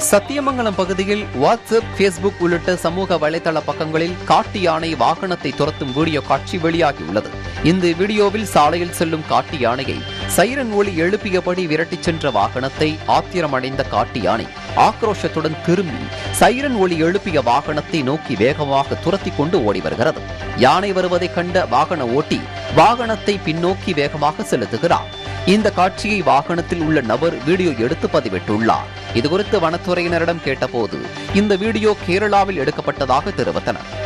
சத்தியமங்கலம் பகுதியில் WhatsApp Facebook உள்ளிட்ட சமூக வலைதள பக்கங்களில் காட்டு யானை வாகனத்தை துரத்தும் வீடியோ காட்சி வெளியாகியுள்ளது இந்த வீடியோவில் சாலையில் செல்லும் காட்டு யானையை சைரன் ஒலி எழுப்பியபடி விரட்டிச் சென்ற வாகனத்தை ஆத்திரமடைந்த காட்டு யானை ஆக்ரோஷத்துடன் திரும்பி சைரன் ஒலி எழுப்பிய வாகனத்தை நோக்கி வேகமாக துரத்தி கொண்டு ஓடி வருகிறது யானை வருவதைக் கண்ட வாகன ஓட்டி வாகனத்தை பின்னோக்கி வேகமாக செலுத்துகிறார் இந்த காட்சியை வாகனத்தில் உள்ள நபர் வீடியோ எடுத்து பதிவிட்டுள்ளார் இதுகுறித்து வனத்துறையினரிடம் கேட்டபோது இந்த வீடியோ கேரளாவில் எடுக்கப்பட்டதாக தெரிவித்தனர்